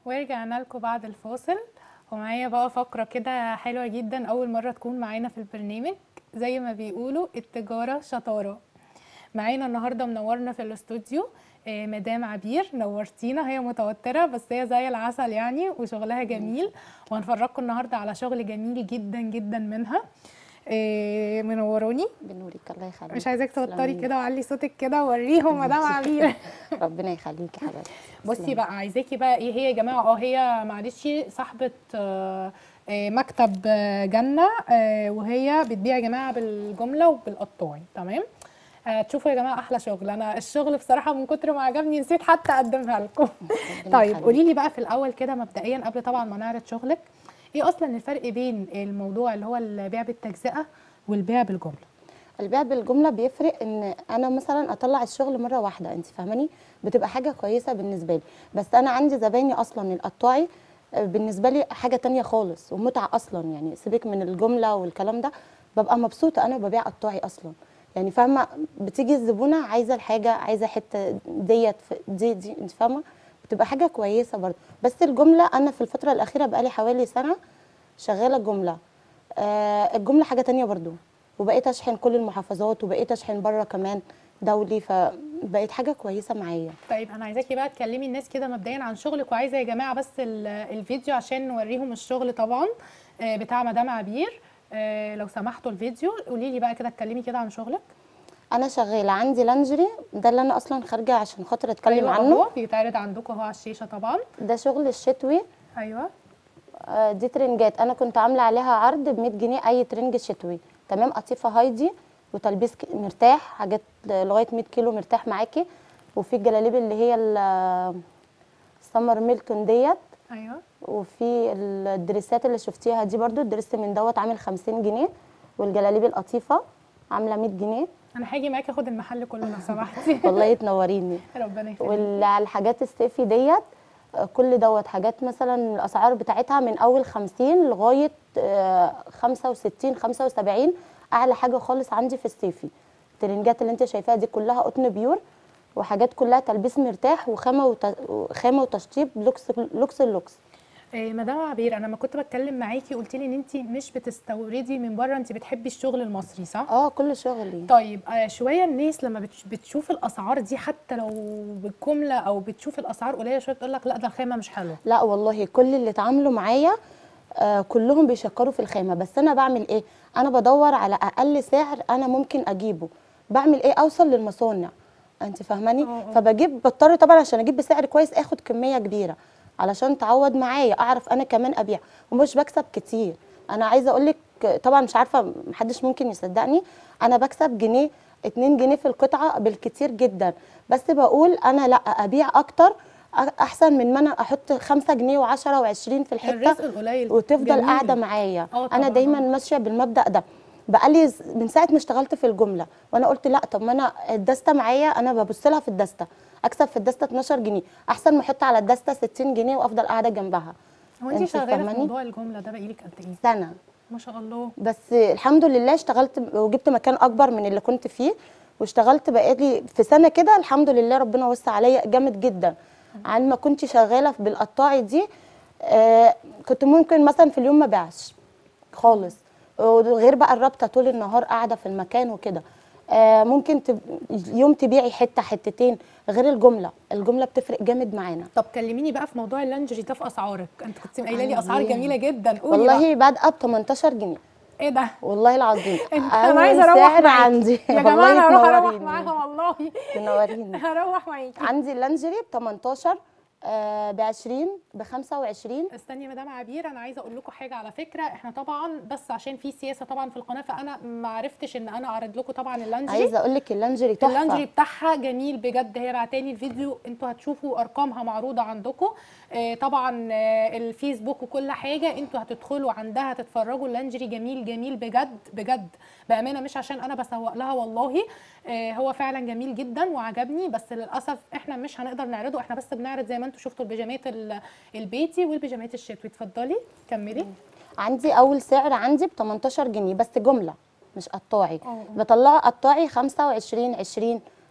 ورجعنا لكم بعد الفاصل ومعايا بقى فقرة كده حلوة جدا أول مرة تكون معانا في البرنامج زي ما بيقولوا التجارة شطارة معانا النهاردة منورنا في الاستوديو آه، مدام عبير نورتينا هي متوترة بس هي زي العسل يعني وشغلها جميل وهنفرجكم النهاردة على شغل جميل جدا جدا منها آه، منوروني بنورك الله يخليك مش عايزاك توتري تسلمي. كده وعلي صوتك كده ووريهم مدام عبير ربنا يخليكي يا حبيبتي بصي تسلمي. بقى عايزاكي بقى ايه هي يا جماعه اه هي معلش صاحبه آه، آه، مكتب آه، جنه آه، وهي بتبيع يا جماعه بالجمله وبالقطاعي تمام آه، تشوفوا يا جماعه احلى شغل انا الشغل بصراحه من كتر ما عجبني نسيت حتى اقدمها لكم طيب يخليك. قولي لي بقى في الاول كده مبدئيا قبل طبعا ما نعرض شغلك ايه اصلا الفرق بين الموضوع اللي هو البيع بالتجزئه والبيع بالجمله البيع بالجمله بيفرق ان انا مثلا اطلع الشغل مره واحده انت فاهماني بتبقى حاجه كويسه بالنسبه لي بس انا عندي زبايني اصلا القطاعي آه، بالنسبه لي حاجه تانية خالص ومتعه اصلا يعني سيبك من الجمله والكلام ده ببقى مبسوطه انا ببيع قطاعي اصلا يعني فاهمه بتيجي الزبونه عايزه الحاجه عايزه حته ديت في- دي دي انت فاهمه بتبقى حاجه كويسه برضه بس الجمله انا في الفتره الاخيره بقالي حوالي سنه شغاله جمله آه الجمله حاجه تانية برضو وبقيت اشحن كل المحافظات وبقيت اشحن بره كمان دولي فبقيت حاجه كويسه معايا طيب انا عايزاكي بقى تكلمي الناس كده مبدئيا عن شغلك وعايزه يا جماعه بس ال- الفيديو عشان نوريهم الشغل طبعا آه، بتاع مدام عبير آه، لو سمحتوا الفيديو قولي لي بقى كده اتكلمي كده عن شغلك انا شغاله عندي لانجري ده اللي انا اصلا خارجه عشان خاطر اتكلم أيوة عنه اهو بيتعرض عندكم اهو على الشاشه طبعا ده شغل الشتوي ايوه آه، دي ترنجات انا كنت عامله عليها عرض ب 100 جنيه اي ترنج شتوي تمام قطيفه هايدي وتلبيس ك- مرتاح حاجات لغايه 100 كيلو مرتاح معاكي وفي الجلاليب اللي هي ال- السمر ميلتون ديت ايوه وفي الدريسات اللي شفتيها دي برضو الدريس من دوت عامل 50 جنيه والجلاليب القطيفه عامله 100 جنيه انا هاجي معاكي اخد المحل كله لو سمحتي والله تنوريني ربنا يخليك وعلى الحاجات الصيفي ديت آه، كل دوت حاجات مثلا الاسعار بتاعتها من اول 50 لغايه آه، 65 75 اعلى حاجه خالص عندي في الصيفي الترنجات اللي انت شايفاها دي كلها قطن بيور وحاجات كلها تلبيس مرتاح وخامه وت... وخامه وتشطيب لوكس لوكس اللوكس إيه مدام عبير انا لما كنت بتكلم معاكي قلت لي ان انت مش بتستوردي من بره انت بتحبي الشغل المصري صح اه كل شغلي طيب آه، شويه الناس لما بتش- بتشوف الاسعار دي حتى لو بالجمله او بتشوف الاسعار قليله شويه تقول لك لا ده الخامه مش حلوه لا والله كل اللي اتعاملوا معايا آه كلهم بيشكروا في الخامه بس انا بعمل ايه انا بدور على اقل سعر انا ممكن اجيبه بعمل ايه اوصل للمصانع انت فاهماني اه، اه. فبجيب بضطر طبعا عشان اجيب بسعر كويس اخد كميه كبيره علشان تعوض معايا اعرف انا كمان ابيع ومش بكسب كتير انا عايزه اقول لك طبعا مش عارفه محدش ممكن يصدقني انا بكسب جنيه 2 جنيه في القطعه بالكتير جدا بس بقول انا لا ابيع اكتر أ- احسن من ما انا احط 5 جنيه و10 و20 في الحته الرزق القليل وتفضل جميل. قاعده معايا اه طبعاً، انا دايما اه. ماشيه بالمبدا ده بقالي ز- من ساعه ما اشتغلت في الجمله وانا قلت لا طب ما انا الدسته معايا انا ببص لها في الدسته اكسب في الدسته 12 جنيه احسن ما احط على الدسته 60 جنيه وافضل قاعده جنبها هو انت انت شغاله في فاهماني؟ موضوع الجمله ده بقالك قد ايه سنه ما شاء الله بس الحمد لله اشتغلت وجبت مكان اكبر من اللي كنت فيه واشتغلت بقالي في سنه كده الحمد لله ربنا وسع عليا جامد جدا عن ما كنت شغاله في- بالقطاعي دي آه كنت ممكن مثلا في اليوم ما بيعش خالص وغير بقى الرابطه طول النهار قاعده في المكان وكده آه ممكن تب... يوم تبيعي حته حتتين غير الجمله الجمله بتفرق جامد معانا طب كلميني بقى في موضوع اللانجري ده في اسعارك انت كنت قايله لي عندي- اسعار جميله جدا قولي والله بادئه ب 18 جنيه ايه ده والله العظيم انت انا عايزه اروح سعر معاكي عندي يا جماعه انا هروح اروح تنوريني. معاها والله تنوريني هروح معاكي عندي اللانجري ب 18 ب 20 ب 25 استني يا مدام عبير انا عايزه اقول لكم حاجه على فكره احنا طبعا بس عشان في سياسه طبعا في القناه فانا ما عرفتش ان انا اعرض لكم طبعا اللانجري عايزه اقول لك اللانجري تحفه اللانجري بتاعها جميل بجد هي بعتالي الفيديو انتوا هتشوفوا ارقامها معروضه عندكم آه طبعا آه الفيسبوك وكل حاجه انتوا هتدخلوا عندها تتفرجوا اللانجري جميل جميل بجد بجد بامانه مش عشان انا بسوق لها والله آه هو فعلا جميل جدا وعجبني بس للاسف احنا مش هنقدر نعرضه احنا بس بنعرض زي ما انتوا شفتوا البيجامات ال- البيتي والبيجامات الشتوي اتفضلي كملي عندي اول سعر عندي ب 18 جنيه بس جمله مش قطاعي اه. بطلعه قطاعي 25 20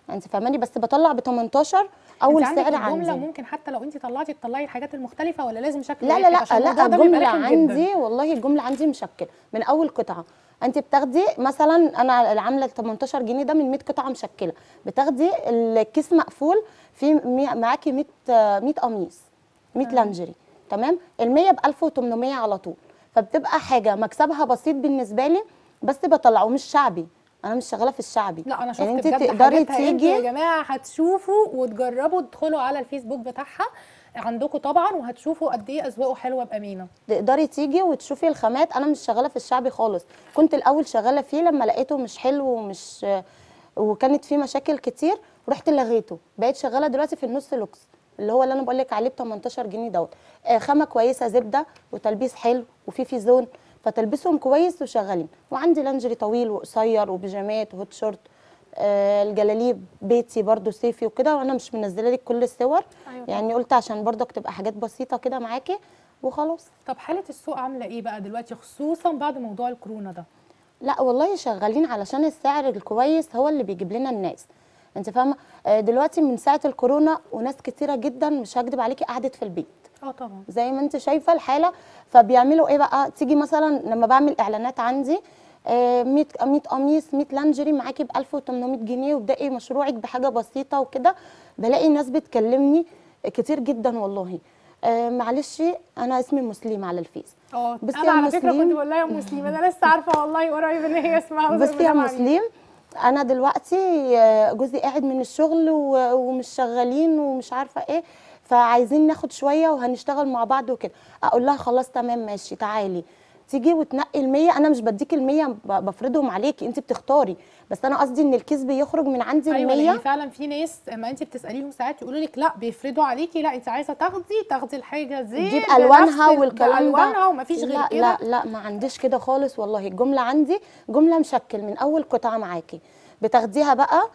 انت فاهماني بس بطلع ب 18 اول انت عندك سعر الجمله عندي ممكن حتى لو انت طلعتي تطلعي الحاجات المختلفه ولا لازم شكل لا واحد لا عشان لا الموضوع لا ده بيبقى الجمله رخم جدا. عندي والله الجمله عندي مشكله من اول قطعه انت بتاخدي مثلا انا عامله 18 جنيه ده من 100 قطعه مشكله بتاخدي الكيس مقفول في مي- معاكي 100 آه، 100 قميص 100 لانجري تمام ال 100 ب 1800 على طول فبتبقى حاجه مكسبها بسيط بالنسبه لي بس بطلعه مش شعبي انا مش شغاله في الشعبي لا انا شفت يعني انت بجد تقدري حاجاتها انتوا يا تيجي جماعه هتشوفوا وتجربوا تدخلوا على الفيسبوك بتاعها عندكم طبعا وهتشوفوا قد ايه اذواقه حلوه بامانه تقدري تيجي وتشوفي الخامات انا مش شغاله في الشعبي خالص كنت الاول شغاله فيه لما لقيته مش حلو ومش وكانت فيه مشاكل كتير رحت لغيته بقيت شغاله دلوقتي في النص لوكس اللي هو اللي انا بقول لك عليه ب 18 جنيه دوت آه، خامه كويسه زبده وتلبيس حلو وفي فيزون فتلبسهم كويس وشغالين وعندي لانجري طويل وقصير وبيجامات وهوت شورت آه، الجلاليب بيتي برضو صيفي وكده وانا مش منزله لك كل الصور أيوة يعني قلت عشان برضك تبقى حاجات بسيطه كده معاكي وخلاص طب حاله السوق عامله ايه بقى دلوقتي خصوصا بعد موضوع الكورونا ده لا والله شغالين علشان السعر الكويس هو اللي بيجيب لنا الناس انت فاهمه آه، دلوقتي من ساعه الكورونا وناس كتيره جدا مش هكدب عليكي قعدت في البيت اه طبعا زي ما انت شايفه الحاله فبيعملوا ايه بقى تيجي مثلا لما بعمل اعلانات عندي آه، 100 100 قميص 100 لانجري معاكي ب 1800 جنيه وابداي مشروعك بحاجه بسيطه وكده بلاقي ناس بتكلمني كتير جدا والله آه، معلش انا اسمي مسلم على الفيس اه بصي انا يا على فكره مسلم. كنت بقول لها يا مسلم انا لسه عارفه والله قريب ان هي اسمها بصي يا مدام عميد. مسلم انا دلوقتي آه، جوزي قاعد من الشغل و- ومش شغالين ومش عارفه ايه فعايزين ناخد شويه وهنشتغل مع بعض وكده اقول لها خلاص تمام ماشي تعالي تيجي وتنقي ال100 انا مش بديك ال100 بفرضهم عليكي انت بتختاري بس انا قصدي ان الكيس بيخرج من عندي ايوه لان ال100 فعلا في ناس اما انت بتساليهم ساعات يقولوا لك لا بيفرضوا عليكي لا انت عايزه تاخدي تاخدي الحاجه زي تجيب بنفس الوانها ال- والكلام ده بالوانها ومفيش غير لا كده لا لا ما عنديش كده خالص والله الجمله عندي جمله مشكل من اول قطعه معاكي بتاخديها بقى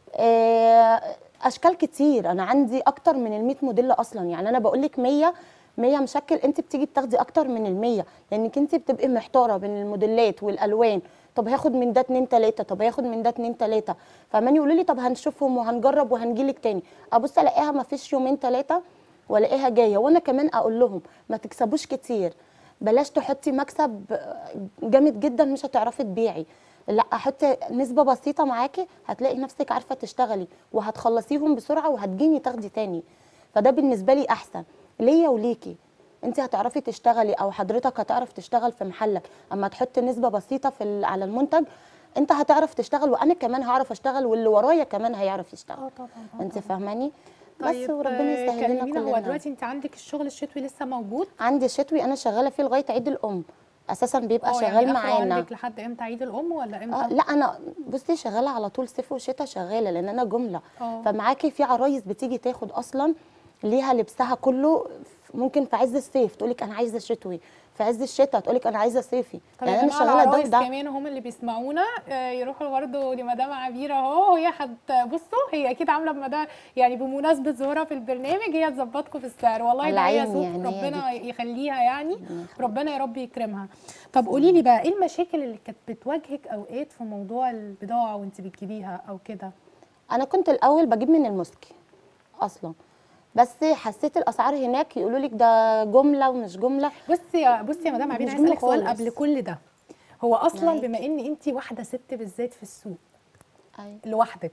آه، اشكال كتير انا عندي اكتر من ال 100 موديل اصلا يعني انا بقول لك 100 100 مشكل انت بتيجي بتاخدي اكتر من ال 100 لانك انت بتبقي محتاره بين الموديلات والالوان طب هاخد من ده اتنين تلاته طب هاخد من ده اتنين تلاته فعمال يقولوا لي طب هنشوفهم وهنجرب وهنجيلك تاني ابص الاقيها ما فيش يومين تلاته والاقيها جايه وانا كمان اقول لهم ما تكسبوش كتير بلاش تحطي مكسب جامد جدا مش هتعرفي تبيعي لا حطي نسبه بسيطه معاكي هتلاقي نفسك عارفه تشتغلي وهتخلصيهم بسرعه وهتجيني تاخدي تاني فده بالنسبه لي احسن ليا وليكي انت هتعرفي تشتغلي او حضرتك هتعرف تشتغل في محلك اما تحطي نسبه بسيطه في ال- على المنتج انت هتعرف تشتغل وانا كمان هعرف اشتغل واللي ورايا كمان هيعرف يشتغل اه طبعا آه انت طبعاً. فاهماني بس طيب وربنا آه، يسهل لنا كلمينا هو كلنا دلوقتي انت عندك الشغل الشتوي لسه موجود عندي الشتوي انا شغاله فيه لغايه عيد الام اساسا بيبقى اه شغال يعني آخره معانا عندك لحد امتى عيد الام ولا اه امتى لا انا بصي شغاله على طول صيف وشتاء شغاله لان انا جمله اه. فمعاكي في عرايس بتيجي تاخد اصلا ليها لبسها كله ممكن في عز الصيف تقولك انا عايزه شتوي في عز الشتاء تقولك انا عايزه صيفي طب يعني يا انا جماعه شغاله ده العرايس وده كمان هم اللي بيسمعونا آه، يروحوا برضه لمدام عبيره اهو هي هت بصوا هي اكيد عامله بمدام يعني بمناسبه ظهورها في البرنامج هي تظبطكم في السعر والله على ده هي عيني ذوق يعني هي ربنا يخليها يعني ربنا يا رب يكرمها طب قولي لي بقى ايه المشاكل اللي كانت بتواجهك اوقات في موضوع البضاعه وانت بتجيبيها او كده انا كنت الاول بجيب من المسكي اصلا بس حسيت الاسعار هناك يقولوا لك ده جمله ومش جمله بصي يا بصي يا مدام عبير مش عايزه اسالك جملة سؤال خالص. قبل كل ده هو اصلا معاكي. بما ان انت واحده ست بالذات في السوق أيوة. لوحدك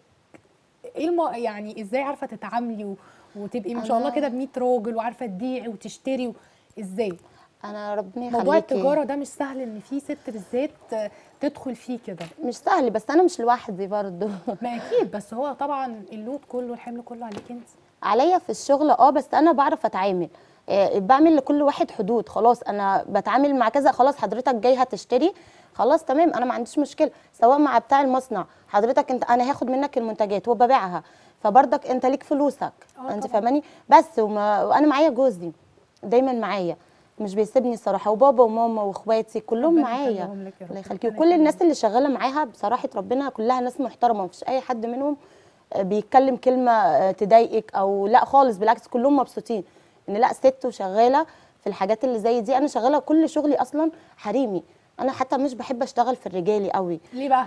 ايه الم... يعني ازاي عارفه تتعاملي و... وتبقي ما شاء الله أنا- كده ب 100 راجل وعارفه تبيعي وتشتري و... ازاي انا ربنا يخليكي موضوع التجاره ده مش سهل ان في ست بالذات آه، تدخل فيه كده مش سهل بس انا مش لوحدي برضو ما اكيد بس هو طبعا اللود كله الحمل كله عليك انت عليا في الشغل اه بس انا بعرف اتعامل آه، بعمل لكل واحد حدود خلاص انا بتعامل مع كذا خلاص حضرتك جاي هتشتري خلاص تمام انا ما عنديش مشكله سواء مع بتاع المصنع حضرتك انت انا هاخد منك المنتجات وببيعها فبرضك انت ليك فلوسك آه انت طبعاً. فاهماني بس وما وانا معايا جوزي دايما معايا مش بيسيبني الصراحه وبابا وماما واخواتي كلهم ربنا معايا يخليهم لك يا رب، الله يخليكي ربنا وكل يخليهم. الناس اللي شغاله معاها بصراحه ربنا كلها ناس محترمه مفيش اي حد منهم آه، بيتكلم كلمه آه، تضايقك او لا خالص بالعكس كلهم مبسوطين ان لا ست وشغاله في الحاجات اللي زي دي انا شغاله كل شغلي اصلا حريمي انا حتى مش بحب اشتغل في الرجالي قوي ليه بقى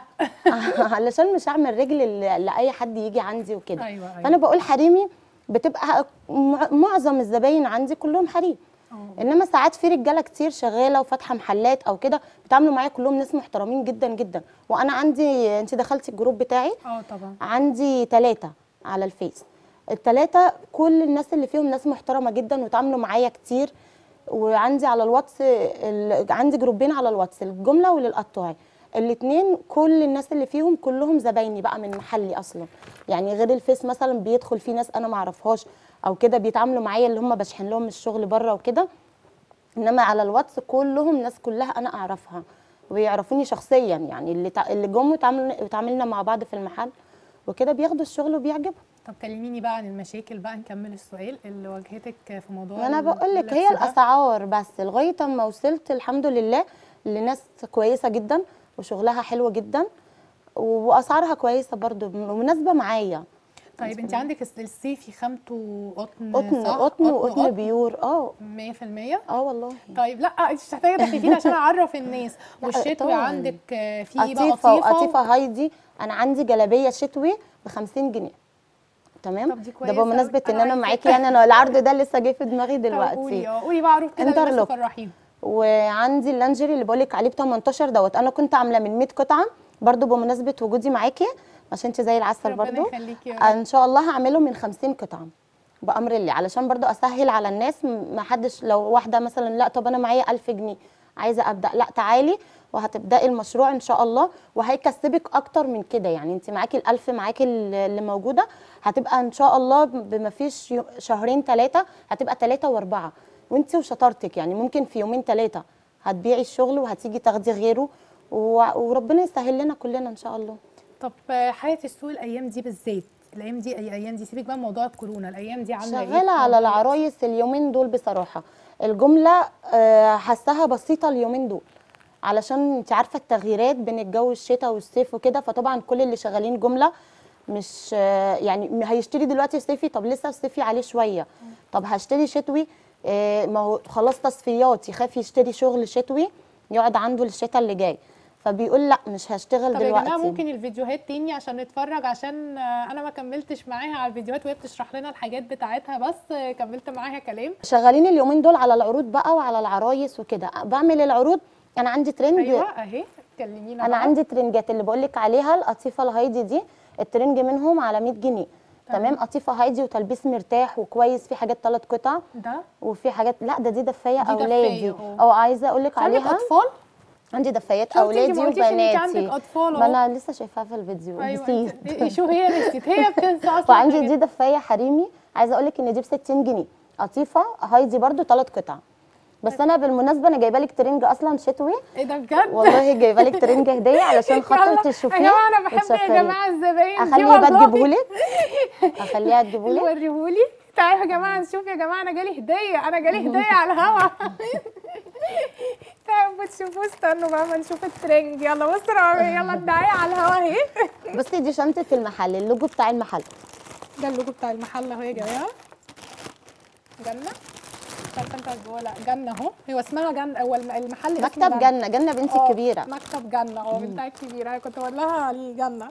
علشان مش هعمل رجل ل- لاي حد يجي عندي وكده أيوة، أيوة. فانا بقول حريمي بتبقى مع- معظم الزباين عندي كلهم حريم اه. انما ساعات في رجاله كتير شغاله وفاتحه محلات او كده بيتعاملوا معايا كلهم ناس محترمين جدا جدا وانا عندي انت دخلتي الجروب بتاعي اه طبعا عندي ثلاثة على الفيس الثلاثة كل الناس اللي فيهم ناس محترمة جدا وتعاملوا معايا كتير وعندي على الواتس ال- عندي جروبين على الواتس الجملة وللقطاعي الاتنين كل الناس اللي فيهم كلهم زبايني بقى من محلي اصلا يعني غير الفيس مثلا بيدخل فيه ناس انا معرفهاش او كده بيتعاملوا معايا اللي هم بشحن لهم الشغل بره وكده انما على الواتس كلهم ناس كلها انا اعرفها ويعرفوني شخصيا يعني اللي تع... اللي جم وتعاملنا وتعاملنا مع بعض في المحل وكده بياخدوا الشغل وبيعجبهم طب كلميني بقى عن المشاكل بقى نكمل السؤال اللي واجهتك في موضوع وانا ال- بقول لك هي اللبس ده. الاسعار بس لغايه اما وصلت الحمد لله لناس كويسه جدا وشغلها حلو جدا واسعارها كويسه برضو مناسبه معايا طيب انت عندك الس- الصيفي خامته قطن قطن صح؟ قطن وقطن بيور اه 100% اه والله طيب لا انت مش محتاجه تحلفين عشان اعرف الناس لا، والشتوي طبعاً. عندك آه، في بقى قطيفه قطيفه وقطيفه هايدي انا عندي جلابيه شتوي ب 50 جنيه تمام طب دي ده كويسة بمناسبه أوي. ان أنا انا عايزة- معاكي يعني انا العرض ده لسه جاي في دماغي طب قولي دلوقتي اه قولي بقى عروض كده بس انترلوك. فرحيهم وعندي اللانجري اللي بقولك عليه ب 18 دوت انا كنت عامله من 100 قطعه برضو بمناسبه وجودي معاكي عشان انت زي العسل ربنا برضو يخليكي يا رب. ان شاء الله هعمله من 50 قطعه بامر الله علشان برضو اسهل على الناس م- ما حدش لو واحده مثلا لا طب انا معايا 1000 جنيه عايزه ابدا لا تعالي وهتبداي المشروع ان شاء الله وهيكسبك اكتر من كده يعني انت معاكي ال1000 معاكي ال- اللي موجوده هتبقى ان شاء الله بما فيش يو- شهرين ثلاثه هتبقى ثلاثه واربعه وانت وشطارتك يعني ممكن في يومين ثلاثه هتبيعي الشغل وهتيجي تاخدي غيره و- وربنا يسهل لنا كلنا ان شاء الله طب آه، حياه السوق الايام دي بالذات الايام دي اي ايام دي سيبك بقى من موضوع الكورونا الايام دي عامله ايه شغاله على موضوع- العرايس اليومين دول بصراحه الجمله آه، حاساها بسيطه اليومين دول علشان انت عارفه التغييرات بين الجو الشتاء والصيف وكده فطبعا كل اللي شغالين جمله مش آه، يعني م- هيشتري دلوقتي صيفي طب لسه الصيفي عليه شويه طب هشتري شتوي آه، ما هو خلاص تصفيات يخاف يشتري شغل شتوي يقعد عنده الشتاء اللي جاي فبيقول لا مش هشتغل طب يا دلوقتي جماعه ممكن الفيديوهات تاني عشان نتفرج عشان آه، انا ما كملتش معاها على الفيديوهات وهي بتشرح لنا الحاجات بتاعتها بس آه، كملت معاها كلام شغالين اليومين دول على العروض بقى وعلى العرايس وكده بعمل العروض انا عندي ترند ايوه اهي كلمينا انا بقى. عندي ترنجات اللي بقول لك عليها القطيفه الهايدي دي الترنج منهم على 100 جنيه تمام قطيفه هايدي وتلبيس مرتاح وكويس في حاجات ثلاث قطع ده وفي حاجات لا ده دي دفايه دي اولادي دفاية، اه. او عايزه اقول لك عندك عليها اطفال عندي دفايات شفتي انت اولادي ما قلتيش ان انت وبناتي عندك اطفال ما اهو انا لسه شايفاها في الفيديو ايوه نسيت انت- إيه- شو هي نسيت هي بتنسى اصلا وعندي الحاجات. دي دفايه حريمي عايزه اقول لك ان دي ب 60 جنيه قطيفه هايدي برضو ثلاث قطع بس انا بالمناسبه انا جايبه لك ترنج اصلا شتوي ايه ده بجد والله جايبه لك ترنج هديه علشان خاطر يلا. تشوفيه يا جماعه انا بحب يا وتشكريه. جماعه الزباين دي اخليه بقى والله. تجيبهولك اخليها تجيبهولك وريهولي تعالوا يا جماعه نشوف يا جماعه انا جالي هديه انا جالي هديه على الهوا تعالوا تشوفوا استنوا بقى ما نشوف الترنج يلا بصوا رامي، يلا الدعايه على الهوا اهي بصي دي شنطه المحل اللوجو بتاع المحل ده اللوجو بتاع المحل اهو يا جماعه جنه مش عارفه انت جوه لا جنه اهو هو اسمها جنه هو الم- المحل اسمه مكتب جنه جنه بنتي آه، الكبيره مكتب جنه اه بنتها الكبيره انا كنت بقول لها الجنه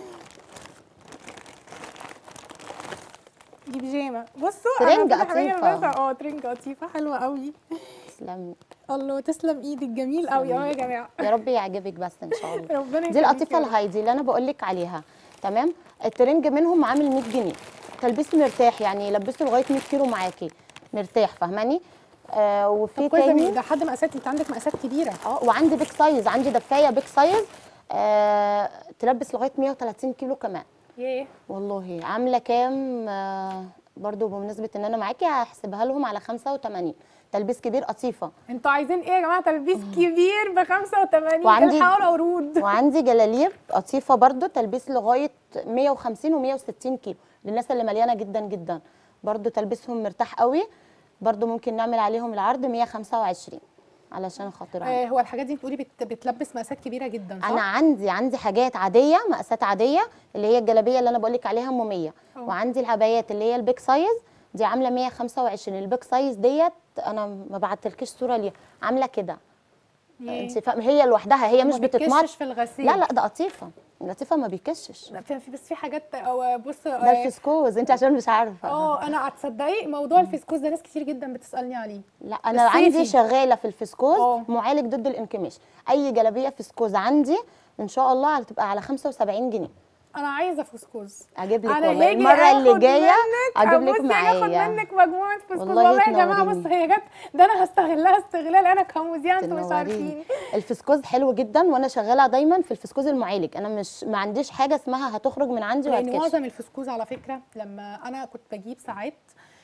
دي بيجامه بصوا أنا ترنج كل حاجة قطيفة. لابسة- اه ترنج قطيفه حلوه قوي تسلمي الله تسلم ايدك جميل قوي اهو يا جماعه يا رب يعجبك بس ان شاء الله ربنا دي يخليكي القطيفه يا رب. الهايدي اللي انا بقول لك عليها تمام الترنج منهم عامل 100 جنيه تلبيس مرتاح يعني يلبسه لغايه 100 كيلو معاكي مرتاح فاهماني آه وفي طب كويس تاني ده حد مقاسات انت عندك مقاسات كبيره اه وعندي بيك سايز عندي دفايه بيك سايز آه تلبس لغايه 130 كيلو كمان ياه والله عامله كام آه برضو بمناسبه ان انا معاكي هحسبها لهم على 85 تلبيس كبير قطيفه انتوا عايزين ايه يا جماعه تلبيس كبير ب 85 وعندي- الحقوا ورود وعندي جلاليب قطيفه برضو تلبيس لغايه 150 و160 كيلو للناس اللي مليانه جدا جدا برضو تلبيسهم مرتاح قوي برضو ممكن نعمل عليهم العرض 125 علشان خاطر آه هو الحاجات دي بتقولي بت... بتلبس مقاسات كبيره جدا صح؟ انا عندي عندي حاجات عاديه مقاسات عاديه اللي هي الجلابيه اللي انا بقول لك عليها ام 100 أوه. وعندي العبايات اللي هي البيك سايز دي عامله 125 البيك سايز ديت انا ما بعتلكيش صوره ليها عامله كده ياه. انت فاهمه هي لوحدها هي مش ما بتتمط بتكشش في الغسيل لا لا ده قطيفه القطيفه ما بيكشش لا في في- بس في حاجات أو بص ده آه، الفسكوز انت عشان مش عارفه اه انا هتصدقي موضوع الفسكوز ده ناس كتير جدا بتسالني عليه لا انا الصيفي. عندي شغاله في الفسكوز اه. معالج ضد الانكماش اي جلابيه فسكوز عندي ان شاء الله هتبقى على 75 جنيه انا عايزه فسكوز اجيب لك انا والله هاجي المره اللي آخد جايه منك- اجيب لك بصي معايا هاخد منك مجموعه فسكوز والله والله يا جماعه تنوريني. بص هي جت ده انا هستغلها استغلال انا كمذيعه انتوا مش تنوريني. عارفين الفسكوز حلو جدا وانا شغاله دايما في الفسكوز المعالج انا مش ما عنديش حاجه اسمها هتخرج من عندي لان وهتكشف معظم الفسكوز على فكره لما انا كنت بجيب ساعات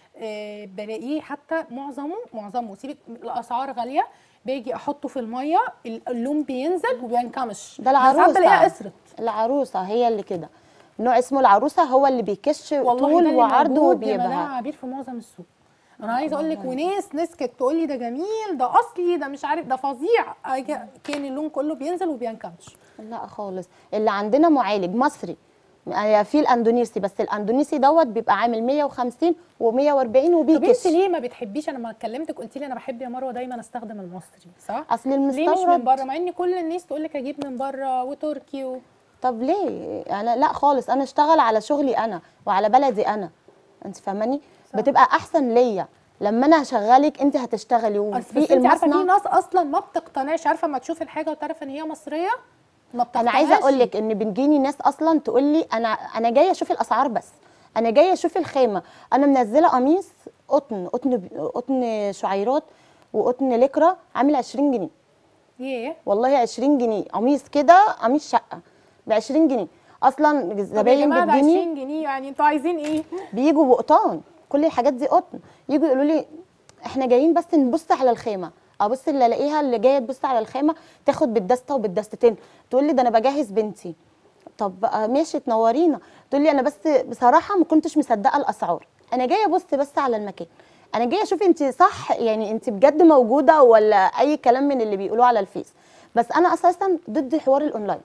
آه، بلاقيه حتى معظمه معظمه سيبك الاسعار غاليه باجي احطه في الميه ال- اللون بينزل وبينكمش ده بس ساعات العروسه بلاقيها اسرت العروسه هي اللي كده نوع اسمه العروسه هو اللي بيكش والله ده طول اللي وعرض موجود يا مدام وبيبهى عبير في معظم السوق انا عايزه اقول لك وناس نسكت تقول لي ده جميل ده اصلي ده مش عارف ده فظيع أجي- كان اللون كله بينزل وبينكمش لا خالص اللي عندنا معالج مصري يعني في الاندونيسي بس الاندونيسي دوت بيبقى عامل 150 و140 طب انت وبيكش ليه ما بتحبيش انا لما كلمتك قلت لي انا بحب يا مروه دايما استخدم المصري صح اصل ليه مش من المستورد بره مع ان كل الناس تقول لك اجيب من بره وتركي و... طب ليه انا لا خالص انا اشتغل على شغلي انا وعلى بلدي انا انت فاهماني بتبقى احسن ليا لما انا هشغلك انت هتشتغلي أصل وفي بس انت عارفه في المصنع ناس اصلا ما بتقتنعش عارفه ما تشوف الحاجه وتعرف ان هي مصريه ما بتقتنعش انا عايزه اقول لك ان بتجيني ناس اصلا تقول لي انا انا جايه اشوف الاسعار بس انا جايه اشوف الخامه انا منزله قميص قطن قطن قطن شعيرات وقطن لكرة عامل 20 جنيه ياه والله 20 جنيه قميص كده قميص شقه ب 20 جنيه اصلا طب يا زباين جماعه ده بتجيني 20 جنيه يعني انتوا عايزين ايه؟ بيجوا بقطان كل الحاجات دي قطن يجوا يقولوا لي احنا جايين بس نبص على الخامه ابص اللي الاقيها اللي جايه تبص على الخامه تاخد بالدسته وبالدستتين تقول لي ده انا بجهز بنتي طب آه، ماشي تنورينا تقول لي انا بس بصراحه ما كنتش مصدقه الاسعار انا جايه ابص بس على المكان انا جايه اشوف انت صح يعني انت بجد موجوده ولا اي كلام من اللي بيقولوه على الفيس بس انا اساسا ضد حوار الاونلاين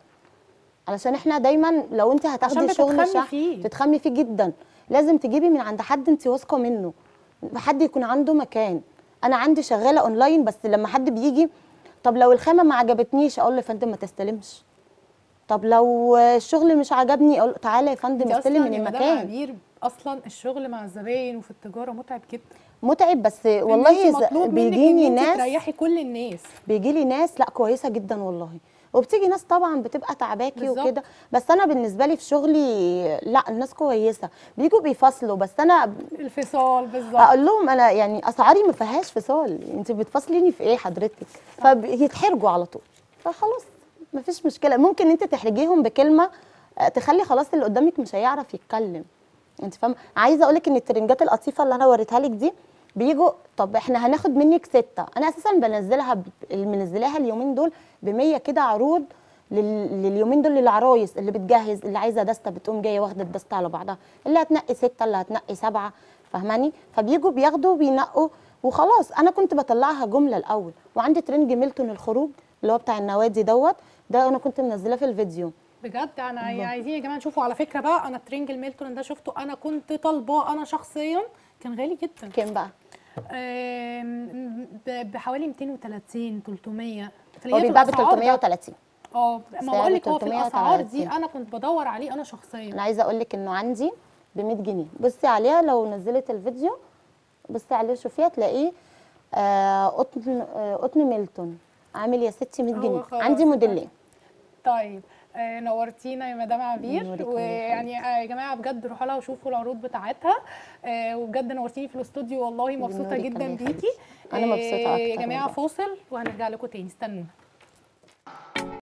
علشان احنا دايما لو انت هتاخدي عشان شغل بتتخمي شح فيه. تتخمي فيه جدا لازم تجيبي من عند حد انت واثقه منه حد يكون عنده مكان انا عندي شغاله اونلاين بس لما حد بيجي طب لو الخامه ما عجبتنيش اقول له يا فندم ما تستلمش طب لو الشغل مش عجبني اقول له تعالى يا فندم انت استلم اصلا من يا مدام المكان عبير اصلا الشغل مع الزباين وفي التجاره متعب جدا متعب بس إن والله انت ز- مطلوب منك بيجيني ان انت ناس تريحي كل الناس بيجي لي ناس لا كويسه جدا والله وبتيجي ناس طبعا بتبقى تعباكي بالظبط. وكده بس انا بالنسبه لي في شغلي لا الناس كويسه بيجوا بيفصلوا بس انا الفصال بالظبط اقول لهم انا يعني اسعاري ما فيهاش فصال انت بتفصليني في ايه حضرتك فيتحرجوا على طول فخلاص ما فيش مشكله ممكن انت تحرجيهم بكلمه آه، تخلي خلاص اللي قدامك مش هيعرف يتكلم انت فاهمه عايزه اقول لك ان الترنجات القطيفه اللي انا وريتها لك دي بيجوا طب احنا هناخد منك سته انا اساسا بنزلها ب- منزلاها اليومين دول ب 100 كده عروض لل- لليومين دول للعرايس اللي بتجهز اللي عايزه دسته بتقوم جايه واخده الدسته على بعضها اللي هتنقي سته اللي هتنقي سبعه فاهماني فبيجوا بياخدوا بينقوا وخلاص انا كنت بطلعها جمله الاول وعندي ترنج ميلتون الخروج اللي هو بتاع النوادي دوت ده انا كنت منزلاه في الفيديو بجد انا عاي- عايزين يا جماعه نشوفوا على فكره بقى انا ترينج الميلتون ده شفته انا كنت طالباه انا شخصيا كان غالي جدا كام بقى آم، ب- بحوالي 230 300 هو تلاقيه في بيتباع ب الأسعار ده- 330 اه ما سعره بقول لك هو في الاسعار دي 330. انا كنت بدور عليه انا شخصيا انا عايزه اقول لك انه عندي ب 100 جنيه بصي عليها لو نزلت الفيديو بصي عليه شوفيها تلاقيه آه قطن آه قطن ميلتون عامل يا ستي 100 هو جنيه خلاص عندي موديلين طيب آه، نورتينا يا مدام عبير نورك الله ويعني آه، يا جماعه بجد روحوا لها وشوفوا العروض بتاعتها آه، وبجد نورتيني في الاستوديو والله مبسوطه بنورك جدا الله يا بيكي حبيبتي. أنا مبسوطة آه، يا أكتر جماعه والله. فاصل وهنرجع لكم تاني استنونا